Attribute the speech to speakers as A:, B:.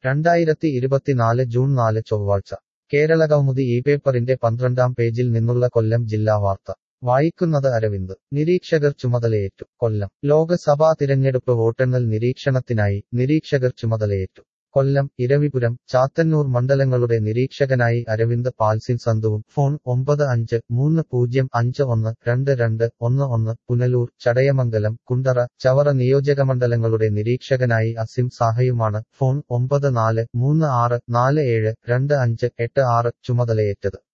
A: രണ്ടായിരത്തി ഇരുപത്തിനാല് ജൂൺ നാല് ചൊവ്വാഴ്ച കേരളകൗമുദി ഈ പേപ്പറിന്റെ പന്ത്രണ്ടാം പേജിൽ നിന്നുള്ള കൊല്ലം ജില്ലാ വാർത്ത വായിക്കുന്നത് അരവിന്ദ് നിരീക്ഷകർ ചുമതലയേറ്റു കൊല്ലം ലോക്സഭാ തിരഞ്ഞെടുപ്പ് വോട്ടെണ്ണൽ നിരീക്ഷണത്തിനായി നിരീക്ഷകർ ചുമതലയേറ്റു കൊല്ലം ഇരവിപുരം ചാത്തന്നൂർ മണ്ഡലങ്ങളുടെ നിരീക്ഷകനായി അരവിന്ദ് പാൽസിൻ സന്ധുവും ഫോൺ ഒമ്പത് അഞ്ച് മൂന്ന് പൂജ്യം അഞ്ച് ഒന്ന് രണ്ട് രണ്ട് ഒന്ന് ഒന്ന് പുനലൂർ ചടയമംഗലം കുണ്ടറ ചവറ നിയോജകമണ്ഡലങ്ങളുടെ നിരീക്ഷകനായി അസിം സാഹയുമാണ് ഫോൺ ഒമ്പത് നാല് മൂന്ന് ആറ് നാല് ഏഴ് രണ്ട് അഞ്ച് എട്ട് ആറ് ചുമതലയേറ്റത്